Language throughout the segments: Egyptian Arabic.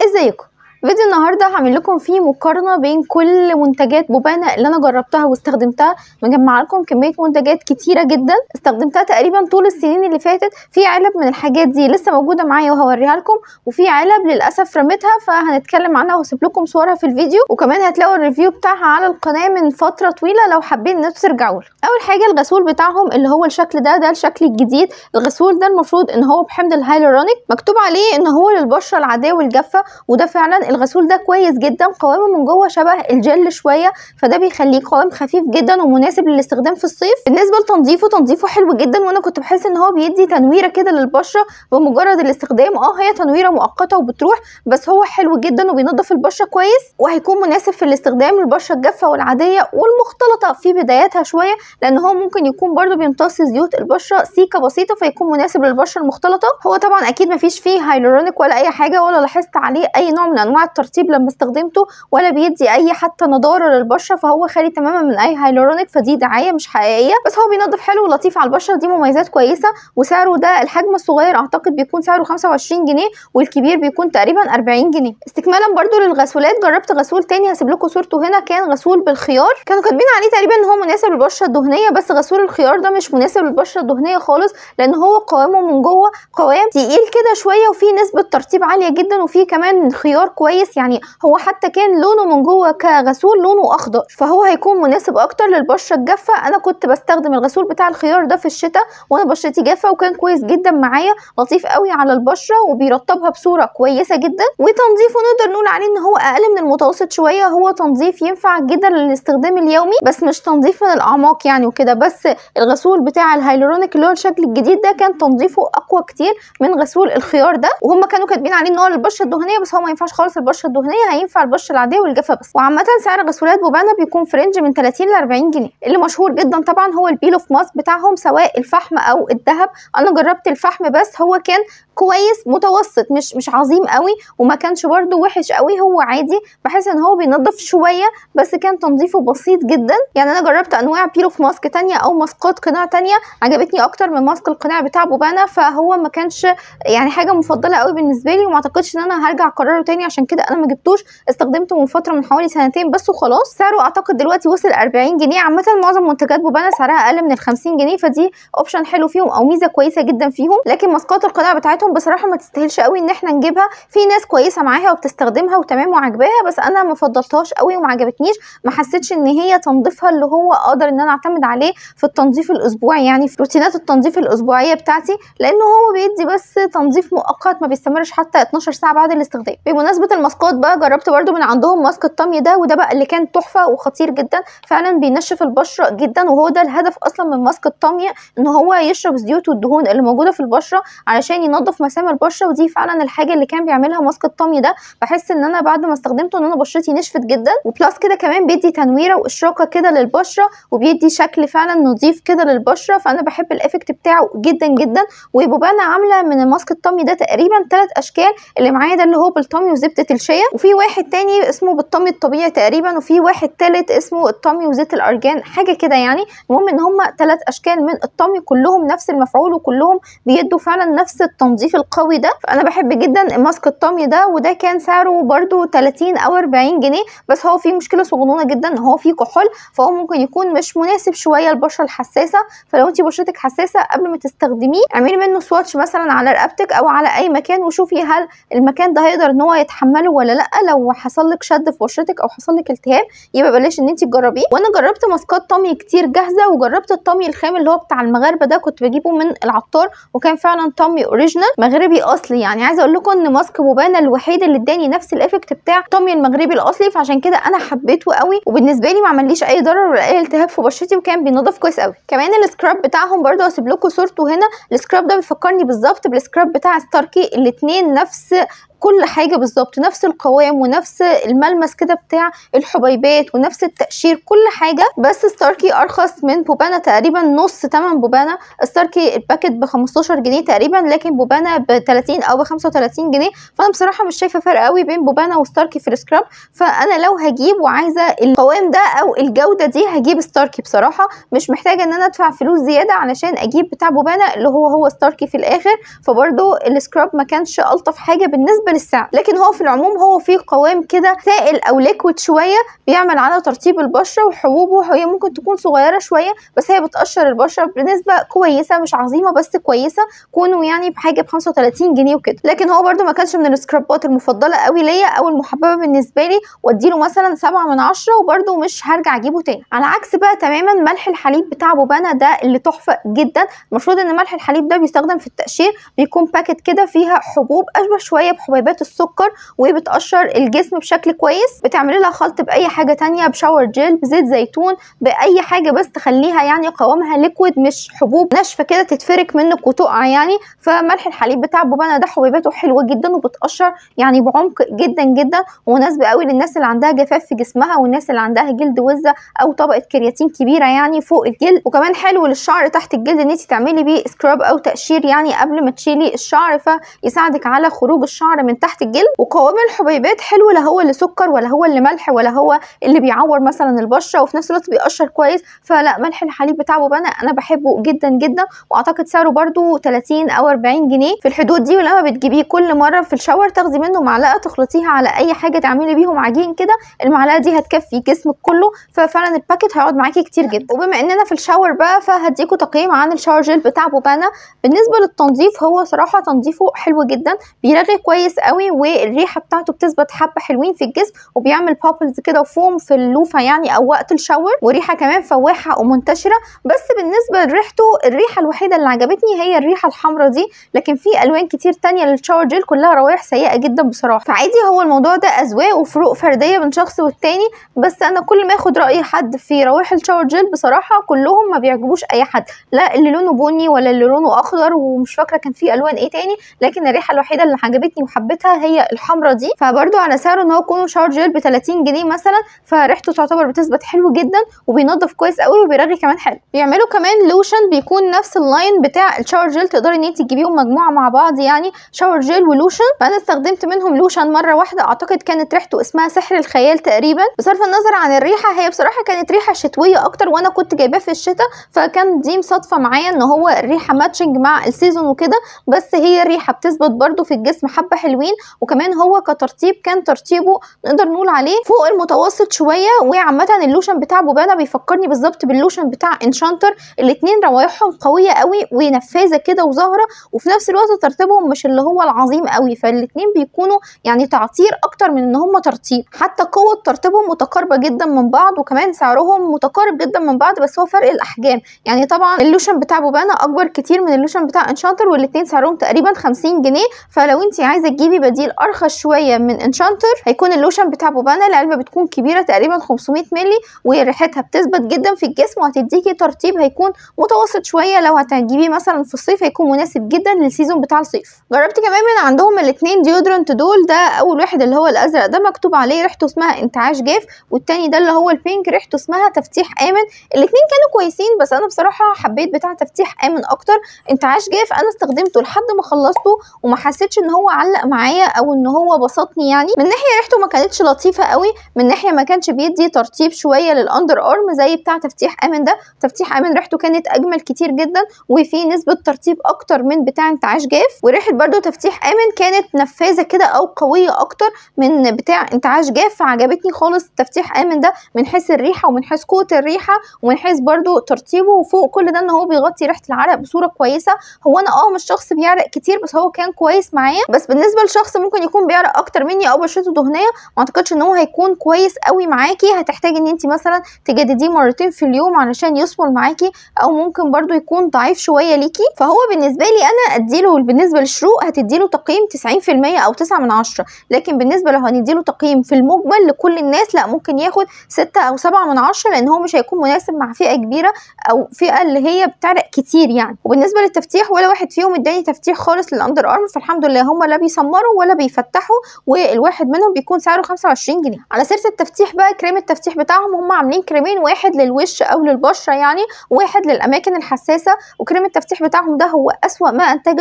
ازيكم فيديو النهارده هعمل لكم فيه مقارنه بين كل منتجات بوبانا اللي انا جربتها واستخدمتها مجمعه لكم كميه منتجات كتيره جدا استخدمتها تقريبا طول السنين اللي فاتت في علب من الحاجات دي لسه موجوده معايا وهوريها لكم وفي علب للاسف رميتها فهنتكلم عنها وهسيب لكم صورها في الفيديو وكمان هتلاقوا الريفيو بتاعها على القناه من فتره طويله لو حابين ان انتوا ترجعوا له اول حاجه الغسول بتاعهم اللي هو الشكل ده ده الشكل الجديد الغسول ده المفروض ان هو بحمض الهيالورونيك مكتوب عليه ان هو للبشره العاديه والجافه وده فعلا الغسول ده كويس جدا قوامه من جوه شبه الجل شويه فده بيخليه قوام خفيف جدا ومناسب للاستخدام في الصيف بالنسبه لتنظيفه تنظيفه حلو جدا وانا كنت بحس ان هو بيدي تنويره كده للبشره بمجرد الاستخدام اه هي تنويره مؤقته وبتروح بس هو حلو جدا وبينظف البشره كويس وهيكون مناسب في الاستخدام للبشره الجافه والعاديه والمختلطه في بداياتها شويه لان هو ممكن يكون برده بيمتص زيوت البشره سيكه بسيطه فيكون مناسب للبشره المختلطه هو طبعا اكيد مفيش فيه هايلورونيك ولا اي حاجه ولا لاحظت عليه اي نوع من انواع الترطيب لما استخدمته ولا بيدي اي حتى نضاره للبشره فهو خالي تماما من اي هايلورونيك فدي دعايه مش حقيقيه بس هو بينظف حلو ولطيف على البشره دي مميزات كويسه وسعره ده الحجم الصغير اعتقد بيكون سعره 25 جنيه والكبير بيكون تقريبا 40 جنيه استكمالا برده للغسولات جربت غسول تاني هسيب لكم صورته هنا كان غسول بالخيار كانوا كاتبين عليه تقريبا ان هو مناسب للبشره الدهنيه بس غسول الخيار ده مش مناسب للبشره الدهنيه خالص لان هو قوامه من جوه قوام تقيل كده شويه وفيه نسبه ترطيب عاليه جدا وفيه كمان خيار كويس يعني هو حتى كان لونه من جوه كغسول لونه اخضر فهو هيكون مناسب اكتر للبشره الجافه انا كنت بستخدم الغسول بتاع الخيار ده في الشتاء وانا بشرتي جافه وكان كويس جدا معايا لطيف قوي على البشره وبيرطبها بصوره كويسه جدا وتنظيفه نقدر نقول عليه ان هو اقل من المتوسط شويه هو تنظيف ينفع جدا للاستخدام اليومي بس مش تنظيف من الاعماق يعني وكده بس الغسول بتاع الهيلورونيك اللي هو الشكل الجديد ده كان تنظيفه اقوى كتير من غسول الخيار ده وهم كانوا كاتبين عليه ان هو للبشره الدهنيه بس هو ما ينفعش خالص البشره الدهنيه هينفع البشره العاديه والجافه بس وعامه سعر غسولات بوبانا بيكون في رينج من 30 ل 40 جنيه اللي مشهور جدا طبعا هو البيل اوف ماسك بتاعهم سواء الفحم او الذهب انا جربت الفحم بس هو كان كويس متوسط مش مش عظيم قوي وما كانش برده وحش قوي هو عادي بحس ان هو بينظف شويه بس كان تنظيفه بسيط جدا يعني انا جربت انواع بيل اوف ماسك تانية او ماسكات قناع تانية عجبتني اكتر من ماسك القناع بتاع بوبانا فهو ما كانش يعني حاجه مفضله قوي بالنسبه لي وما اعتقدش ان انا هرجع اكرره تاني عشان كده انا ما جبتوش استخدمته من فتره من حوالي سنتين بس وخلاص سعره اعتقد دلوقتي وصل 40 جنيه عامه معظم منتجات بوبانا سعرها اقل من ال 50 جنيه فدي اوبشن حلو فيهم او ميزه كويسه جدا فيهم لكن ماسكات القناع بتاعتهم بصراحه ما تستاهلش قوي ان احنا نجيبها في ناس كويسه معاها وبتستخدمها وتمام وعجباها بس انا ما فضلتهاش قوي وما عجبتنيش ما حسيتش ان هي تنظيفها اللي هو اقدر ان انا اعتمد عليه في التنظيف الاسبوعي يعني في روتينات التنظيف الاسبوعيه بتاعتي لانه هو بيدي بس تنظيف مؤقت ما بيستمرش حتى 12 ساعه بعد الاستخدام بمناسبه الماسكات بقى جربت برده من عندهم ماسك الطمي ده وده بقى اللي كان تحفه وخطير جدا فعلا بينشف البشره جدا وهو ده الهدف اصلا من ماسك الطمي ان هو يشرب الزيوت والدهون اللي موجوده في البشره علشان ينظف مسام البشره ودي فعلا الحاجه اللي كان بيعملها ماسك الطمي ده بحس ان انا بعد ما استخدمته ان انا بشرتي نشفت جدا وبلس كده كمان بيدي تنويره واشراقه كده للبشره وبيدي شكل فعلا نظيف كده للبشره فانا بحب الايفكت بتاعه جدا جدا وبوبانا عامله من الماسك الطمي ده تقريبا ثلاث اشكال اللي معايا ده اللي هو بالطمي وزبده الشيا وفي واحد تاني اسمه بالطمي الطبيعي تقريبا وفي واحد تالت اسمه الطمي وزيت الارجان حاجه كده يعني المهم ان هم ثلاث اشكال من الطمي كلهم نفس المفعول وكلهم بيدوا فعلا نفس التنظيف القوي ده فانا بحب جدا ماسك الطمي ده وده كان سعره برده 30 او 40 جنيه بس هو فيه مشكله صغنونه جدا ان هو فيه كحول فهو ممكن يكون مش مناسب شويه للبشره الحساسه فلو انت بشرتك حساسه قبل ما تستخدميه اعملي منه سواتش مثلا على رقبتك او على اي مكان وشوفي هل المكان ده هيقدر ان هو يتحمله ولا لا لو حصل لك شد في بشرتك او حصل لك التهاب يبقى بلاش ان انت تجربيه وانا جربت ماسكات طمي كتير جاهزه وجربت الطمي الخام اللي هو بتاع المغاربه ده كنت بجيبه من العطار وكان فعلا طمي اوريجينال مغربي اصلي يعني عايزه اقول لكم ان ماسك بوبانا الوحيد اللي اداني نفس الايفكت بتاع الطمي المغربي الاصلي فعشان كده انا حبيته قوي وبالنسبه لي ما عمليش اي ضرر ولا اي التهاب في بشرتي وكان بينضف كويس قوي كمان السكراب بتاعهم برده هسيب لكم صورته هنا السكراب ده بيفكرني بالظبط بالسكراب بتاع ستاركي الاثنين نفس كل حاجة بالظبط نفس القوام ونفس الملمس كده بتاع الحبيبات ونفس التقشير كل حاجة بس ستاركي أرخص من بوبانا تقريبا نص تمن بوبانا ستاركي الباكت ب 15 جنيه تقريبا لكن بوبانا بوبانا ب 30 او ب 35 جنيه فانا بصراحه مش شايفه فرق قوي بين بوبانا وستاركي في السكراب فانا لو هجيب وعايزه القوام ده او الجوده دي هجيب ستاركي بصراحه مش محتاجه ان انا ادفع فلوس زياده علشان اجيب بتاع بوبانا اللي هو هو ستاركي في الاخر فبرضو السكراب ما كانش الطف حاجه بالنسبه للسعر لكن هو في العموم هو فيه قوام كده سائل او ليكويد شويه بيعمل على ترطيب البشره وحبوبه هي ممكن تكون صغيره شويه بس هي بتقشر البشره بنسبه كويسه مش عظيمه بس كويسه كونه يعني بحاجه ب 35 جنيه وكده لكن هو برده ما كانش من السكرابات المفضله قوي ليا او المحببه بالنسبه لي واديله مثلا 7 من 10 وبرده مش هرجع اجيبه تاني على عكس بقى تماما ملح الحليب بتاع بوبانا ده اللي تحفه جدا المفروض ان ملح الحليب ده بيستخدم في التقشير بيكون باكت كده فيها حبوب اشبه شويه بحبيبات السكر وبتقشر الجسم بشكل كويس بتعملي لها خلط باي حاجه تانية بشاور جل بزيت زيتون باي حاجه بس تخليها يعني قوامها ليكويد مش حبوب ناشفه كده تتفرك منك وتقع يعني فملح الحليب بتاع بوبانا ده حبيباته حلوه جدا وبتقشر يعني بعمق جدا جدا ومناسبه قوي للناس اللي عندها جفاف في جسمها والناس اللي عندها جلد وزه او طبقه كرياتين كبيره يعني فوق الجلد وكمان حلو للشعر تحت الجلد ان انت تعملي بيه سكراب او تقشير يعني قبل ما تشيلي الشعر فيساعدك على خروج الشعر من تحت الجلد وقوام الحبيبات حلو لا هو اللي سكر ولا هو اللي ملح ولا هو اللي بيعور مثلا البشره وفي نفس الوقت بيقشر كويس فلا ملح الحليب بتاع بوبانا انا بحبه جدا جدا واعتقد سعره برده 30 او 40 جنيه في الحدود دي ولما بتجيبيه كل مره في الشاور تاخدي منه معلقه تخلطيها على اي حاجه تعملي بيهم عجين كده المعلقه دي هتكفي جسمك كله ففعلا الباكت هيقعد معاكي كتير جدا وبما اننا في الشاور بقى فهديكوا تقييم عن الشاور جel بتاع بوبانا بالنسبه للتنظيف هو صراحه تنظيفه حلو جدا بيرغي كويس قوي والريحه بتاعته بتثبت حبه حلوين في الجسم وبيعمل بابلز كده وفوم في اللوفه يعني او وقت الشاور وريحه كمان فواحه ومنتشره بس بالنسبه لريحته الريحه الوحيده اللي عجبتني هي الريحه الحمراء دي لكن في الوان كتير تانية للشاور جيل كلها روايح سيئه جدا بصراحه فعادي هو الموضوع ده اذواق وفروق فرديه بين شخص والتاني بس انا كل ما اخد راي حد في روايح الشاور جيل بصراحه كلهم ما بيعجبوش اي حد لا اللي لونه بني ولا اللي لونه اخضر ومش فاكره كان في الوان ايه تاني لكن الريحه الوحيده اللي عجبتني وحبيتها هي الحمراء دي فبرده على سعره ان هو يكون شاور جيل ب 30 جنيه مثلا فريحته تعتبر بتثبت حلو جدا وبينضف كويس قوي وبيرغي كمان حلو بيعملوا كمان لوشن بيكون نفس اللاين بتاع الشاور جيل تقدري ان انت تجيبيهم مجموعه مع بعض يعني شاور جيل ولوشن فانا استخدمت منهم لوشن مره واحده اعتقد كانت ريحته اسمها سحر الخيال تقريبا بصرف النظر عن الريحه هي بصراحه كانت ريحه شتويه اكتر وانا كنت جايباه في الشتاء فكان دي مصادفه معايا ان هو الريحه ماتشنج مع السيزون وكده بس هي الريحه بتثبت برده في الجسم حبه حلوين وكمان هو كترطيب كان ترطيبه نقدر نقول عليه فوق المتوسط شويه وعامه اللوشن بتاع بوبانا بيفكرني بالظبط باللوشن بتاع انشانتر الاثنين روايحهم قويه قوي ونفاذه كده وظاهره وفي نفس الوقت ترتيبهم مش اللي هو العظيم قوي فالاثنين بيكونوا يعني تعطير اكتر من ان هم ترطيب حتى قوه ترتيبهم متقاربه جدا من بعض وكمان سعرهم متقارب جدا من بعض بس هو فرق الاحجام يعني طبعا اللوشن بتاع بوبانا اكبر كتير من اللوشن بتاع انشانتر والاثنين سعرهم تقريبا 50 جنيه فلو انت عايزه تجيبي بديل ارخص شويه من انشانتر هيكون اللوشن بتاع بوبانا العلبه بتكون كبيره تقريبا 500 مللي وريحتها بتثبت جدا في الجسم وهتديكي ترطيب هيكون متوسط شويه لو هتجيبيه مثلا في الصيف هيكون مناسب جدا للسيزون بتاع الصيف جربت كمان من عندهم الاثنين ديودرنت دول ده اول واحد اللي هو الازرق ده مكتوب عليه ريحته اسمها انتعاش جاف والتاني ده اللي هو البينك ريحته اسمها تفتيح امن الاثنين كانوا كويسين بس انا بصراحه حبيت بتاع تفتيح امن اكتر انتعاش جاف انا استخدمته لحد ما خلصته وما حسيتش ان هو علق معايا او ان هو بسطني يعني من ناحيه ريحته ما كانتش لطيفه قوي من ناحيه ما كانش بيدي ترطيب شويه للاندر ارم زي بتاع تفتيح امن ده تفتيح امن ريحته كانت اجمل كتير جدا وفي نسبه ترطيب اكتر من بتاع انتعاش جاف وريحه برده تفتيح امن كانت نفاذه كده او قويه اكتر من بتاع انتعاش جاف فعجبتني خالص تفتيح امن ده من حيث الريحه ومن حيث قوه الريحه ومن حيث برده ترطيبه وفوق كل ده ان هو بيغطي ريحه العرق بصوره كويسه هو انا اه مش شخص بيعرق كتير بس هو كان كويس معايا بس بالنسبه لشخص ممكن يكون بيعرق اكتر مني او بشرته دهنيه ما اعتقدش ان هو هيكون كويس قوي معاكي هتحتاجي ان انت مثلا تجدديه مرتين في اليوم علشان يصمر معاكي او ممكن برده يكون ضعيف شويه ليكي فهو بالنسبه لي انا اديله بالنسبه للشروق هتديله تقييم 90% او 9 من 10 لكن بالنسبه لو هنديله تقييم في المجمل لكل الناس لا ممكن ياخد 6 او 7 من 10 لان هو مش هيكون مناسب مع فئه كبيره او فئه اللي هي بتعرق كتير يعني وبالنسبه للتفتيح ولا واحد فيهم اداني تفتيح خالص للاندر ارم فالحمد لله هم لا بيسمروا ولا بيفتحوا والواحد منهم بيكون سعره 25 جنيه على سيره التفتيح بقى كريم التفتيح بتاعهم هم عاملين كريمين واحد للوش او للبشره يعني واحد للاماكن الحساسه وكريم التفتيح بتاعهم ده هو اسوا ما انتجت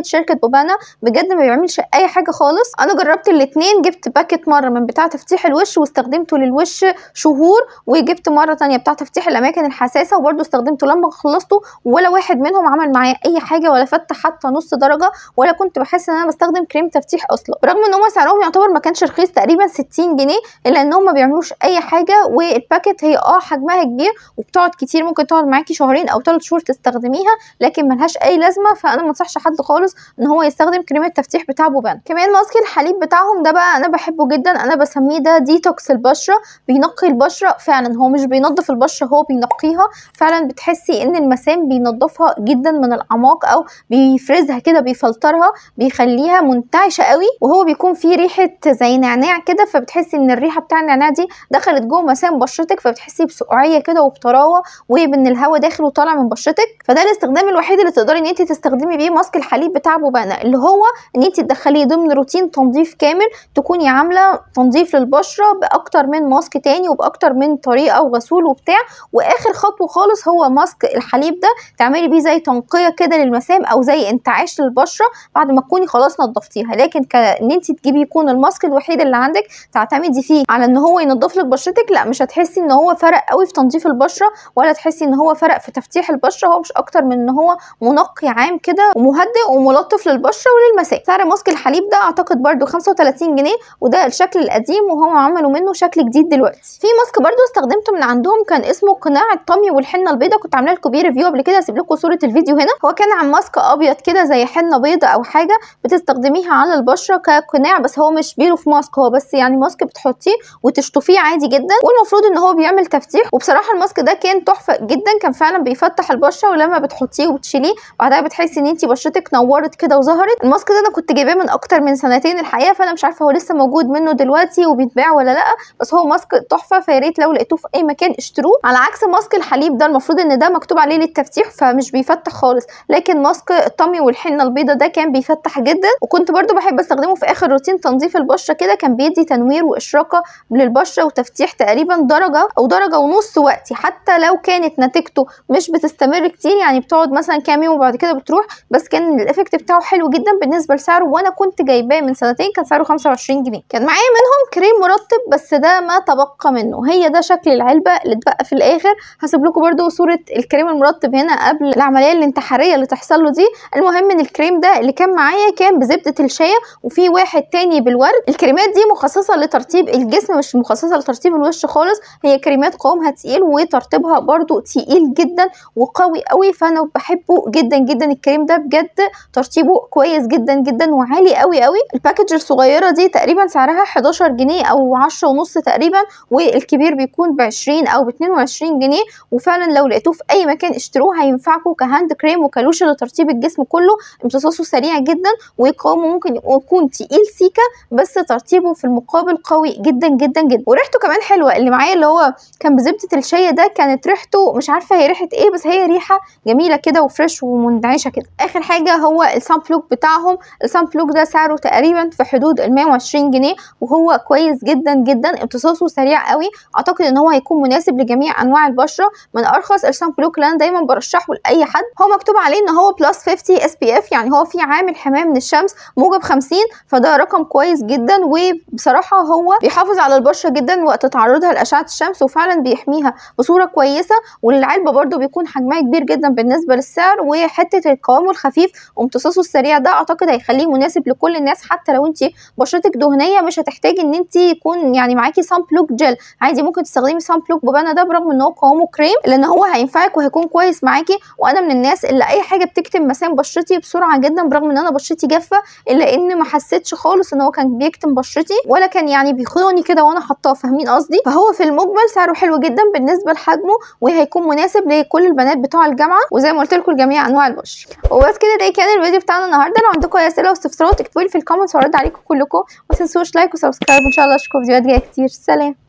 شركه بوبانا بجد ما بيعملش اي حاجه خالص انا جربت الاثنين جبت باكت مره من بتاع تفتيح الوش واستخدمته للوش شهور وجبت مره تانية بتاع تفتيح الاماكن الحساسه وبرده استخدمته لما خلصته ولا واحد منهم عمل معايا اي حاجه ولا فتح حتى نص درجه ولا كنت بحس ان انا بستخدم كريم تفتيح اصلا برغم ان هم سعرهم يعتبر ما كانش رخيص تقريبا 60 جنيه الا انهم ما بيعملوش اي حاجه والباكت هي اه حجمها كبير وبتقعد كتير ممكن تقعد معاكي شهرين او ثلاث شهور تستخدميها لكن ملهاش اي لازمه فانا ما انصحش حد خالص ان هو يستخدم كريم التفتيح بتاع بوبان كمان ماسك الحليب بتاعهم ده بقى انا بحبه جدا انا بسميه ده ديتوكس البشره بينقي البشره فعلا هو مش بينظف البشره هو بينقيها فعلا بتحسي ان المسام بينظفها جدا من الاعماق او بيفرزها كده بيفلترها بيخليها منتعشه قوي وهو بيكون فيه ريحه زي نعناع كده فبتحسي ان الريحه بتاع النعناع دي دخلت جوه مسام بشرتك فبتحسي بسقوعيه كده وبطراوه وبان الهواء داخل وطالع من بشرتك فده الاستخدام الوحيد اللي تقدري ان انت تستخدمي بيه ماسك الحليب بتاع بوبانا اللي هو ان انت تدخليه ضمن روتين تنظيف كامل تكوني عامله تنظيف للبشره باكتر من ماسك تاني وباكتر من طريقه وغسول وبتاع واخر خطوه خالص هو ماسك الحليب ده تعملي بيه زي تنقيه كده للمسام او زي انتعاش للبشره بعد ما تكوني خلاص نظفتيها لكن كان انت تجيبي يكون الماسك الوحيد اللي عندك تعتمدي فيه على ان هو ينظف لك بشرتك لا مش هتحسي ان هو فرق قوي في تنظيف البشره ولا تحسي ان هو فرق في تفتيح البشره هو مش اكتر من ان هو منقي عام كده ومهدئ وملطف للبشره وللمسام سعر ماسك الحليب ده اعتقد برده 35 جنيه وده الشكل القديم وهم عملوا منه شكل جديد دلوقتي في ماسك برده استخدمته من عندهم كان اسمه قناع الطمي والحنه البيضاء كنت عامله لكم بيه ريفيو قبل كده هسيب لكم صوره الفيديو هنا هو كان عن ماسك ابيض كده زي حنه بيضاء او حاجه بتستخدميها على البشره كقناع بس هو مش بيرو في ماسك هو بس يعني ماسك بتحطيه وتشطفيه عادي جدا والمفروض ان هو بيعمل تفتيح وبصراحه الماسك ده كان تحفه جدا كان فعلا بيفتح البشره ولما بتحطيه وبتشيليه بعدها بتحسي ان انت بشرتك نورت كده وظهرت الماسك ده انا كنت جايباه من اكتر من سنتين الحقيقه فانا مش عارفه هو لسه موجود منه دلوقتي وبيتباع ولا لا بس هو ماسك تحفه فيا ريت لو لقيتوه في اي مكان اشتروه على عكس ماسك الحليب ده المفروض ان ده مكتوب عليه للتفتيح فمش بيفتح خالص لكن ماسك الطمي والحنه البيضاء ده كان بيفتح جدا وكنت برده بحب استخدمه في اخر روتين تنظيف البشره كده كان بيدي تنوير واشراقه للبشره وتفتيح تقريبا درجه او درجه ونص وقتي حتى لو كانت نتيجته مش بتستمر كتير يعني بتقعد مثلا كام يوم وبعد كده بتروح بس كان الايفكت بتاعه حلو جدا بالنسبه لسعره وانا كنت جايباه من سنتين كان سعره 25 جنيه كان معايا منهم كريم مرطب بس ده ما تبقى منه هي ده شكل العلبه اللي اتبقى في الاخر هسيب لكم برده صوره الكريم المرطب هنا قبل العمليه الانتحاريه اللي تحصل له دي المهم ان الكريم ده اللي كان معايا كان بزبده الشيا وفي واحد تاني بالورد الكريمات دي مخصصه لترطيب الجسم مش مخصصه لترطيب الوش خالص هي كريمات قوامها تقيل وترطيبها برده تقيل جدا وقوي قوي فانا بحبه جدا جدا الكريم ده بجد ترطيبه كويس جدا جدا وعالي قوي قوي الباكج الصغيره دي تقريبا سعرها 11 جنيه او 10 ونص تقريبا والكبير بيكون ب 20 او ب 22 جنيه وفعلا لو لقيتوه في اي مكان اشتروه هينفعكم كهاند كريم وكلوشن لترطيب الجسم كله امتصاصه سريع جدا وقوامه ممكن يكون تقيل سيكا بس ترطيبه في المقابل قوي جدا جدا جدا وريحته كمان حلوه اللي معايا اللي هو كان بزبده الشيا ده كانت ريحته مش عارفه هي ريحه ايه بس هي ريحه جميله كده وفريش ومنعشه كده اخر حاجه هو السان بلوك بتاعهم السان بلوك ده سعره تقريبا في حدود ال 120 جنيه وهو كويس جدا جدا امتصاصه سريع قوي اعتقد ان هو هيكون مناسب لجميع انواع البشره من ارخص السان بلوك اللي انا دايما برشحه لاي حد هو مكتوب عليه ان هو بلس 50 اس بي اف يعني هو في عامل حمايه من الشمس موجب 50 فده رقم كويس جدا وبصراحه هو بيحافظ على البشره جدا وقت تعرضها لاشعه الشمس وفعلا بيحميها بصوره كويسه والعلبه برده بيكون حجمها كبير جدا بالنسبه للسعر وحته القوام الخفيف وامتصاصه السريع ده اعتقد هيخليه مناسب لكل الناس حتى لو انت بشرتك دهنيه مش هتحتاجي ان انت يكون يعني معاكي سان بلوك جل عادي ممكن تستخدمي سان بلوك بوبانا ده برغم ان هو قوامه كريم لان هو هينفعك وهيكون كويس معاكي وانا من الناس اللي اي حاجه بتكتم مسام بشرتي بسرعه جدا برغم ان انا بشرتي جافه الا ان ما حسيتش خالص ان هو كان بيكتم بشرتي ولا كان يعني بيخنقني كده وانا حاطاه فاهمين قصدي فهو في المجمل سعره حلو جدا بالنسبه لحجمه وهيكون مناسب لكل البنات بتوع الجامعه وزي ما قلت لكم لجميع انواع البشره وبس كده ده كان الفيديو بتاعنا النهارده لو عندكم اي اسئله واستفسارات اكتبوا لي في الكومنتس وارد عليكم كلكم ما تنسوش لايك وسبسكرايب ان شاء الله اشوفكم فيديوهات جايه كتير سلام